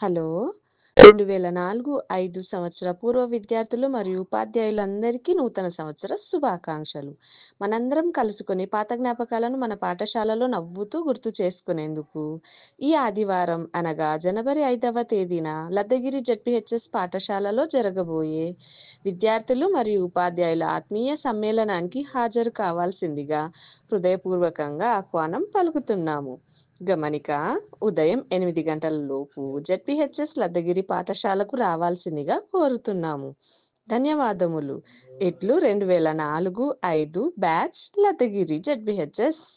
Hello! 2004, 5 సంవత్సర పూర్వ విద్యార్థులు మరియు ఉపాధ్యాయులందరికీ నూతన సంవత్సర శుభాకాంక్షలు. మనందరం కలుసుకొని పాత జ్ఞాపకాలను మన పాఠశాలలో నవ్వుతూ గుర్తు చేసుకునేందుకు ఈ ఆదివారం అనగా జనవరి 5వ తేదీన లద్దగిరి జెడ్పీహెచ్ఎస్ పాఠశాలలో జరగబోయే విద్యార్థులు మరియు ఉపాధ్యాయుల ఆత్మీయ సమ్మేళనానికి హాజరు కావాల్సిందిగా హృదయపూర్వకంగా ఆహ్వానం పలుకుతున్నాము. గమనిక: ఉదయం ఎనిమిది గంటలలోపు జెడ్పీహెచ్ఎస్ లద్దగిరి పాఠశాలకు రావాల్సిందిగా కోరుతున్నాము. ధన్యవాదములు. ఇట్లు 2004, 5 బ్యాచ్ లద్దగిరి జెడ్పీహెచ్ఎస్